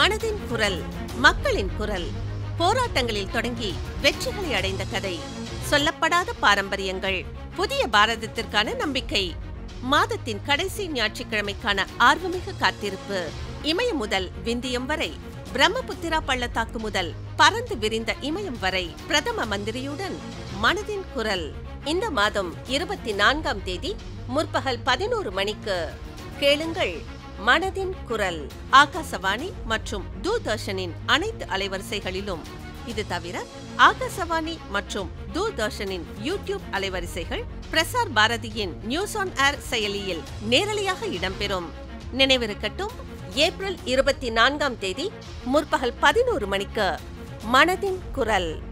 மனதின் குரல் மக்களின் குரல் போராட்டங்களில் தொடங்கி வெற்றிகளை அடைந்த கதை சொல்லப்படாத பாரம்பரியங்கள் புதிய பாரதத்திற்கான நம்பிக்கை மாதத்தின் கடைசி ஞாயிற்றுக்கிழமைக்கான ஆர்வமிகு காத்திருப்பு இமயம் முதல் விந்தியம் வரை பிரம்மபுத்திரா பள்ளத்தாக்கு முதல் பறந்து விரிந்த இமயம் வரை பிரதம மந்திரியுடன் மனதின் குரல் இந்த மாதம் இருபத்தி நான்காம் தேதி முற்பகல் பதினோரு மணிக்கு கேளுங்கள் மனதின் குரல் ஆகாசவாணி மற்றும் தூர்தர்ஷனின் அனைத்து அலைவரிசைகளிலும் இது தவிர ஆகாசவாணி மற்றும் தூர்தர்ஷனின் யூடியூப் அலைவரிசைகள் பிரசார் பாரதியின் நியூஸ் ஆன் ஏர் செயலியில் நேரலையாக இடம்பெறும் நினைவிருக்கட்டும் ஏப்ரல் இருபத்தி நான்காம் தேதி முற்பகல் பதினோரு மணிக்கு மனதின் குரல்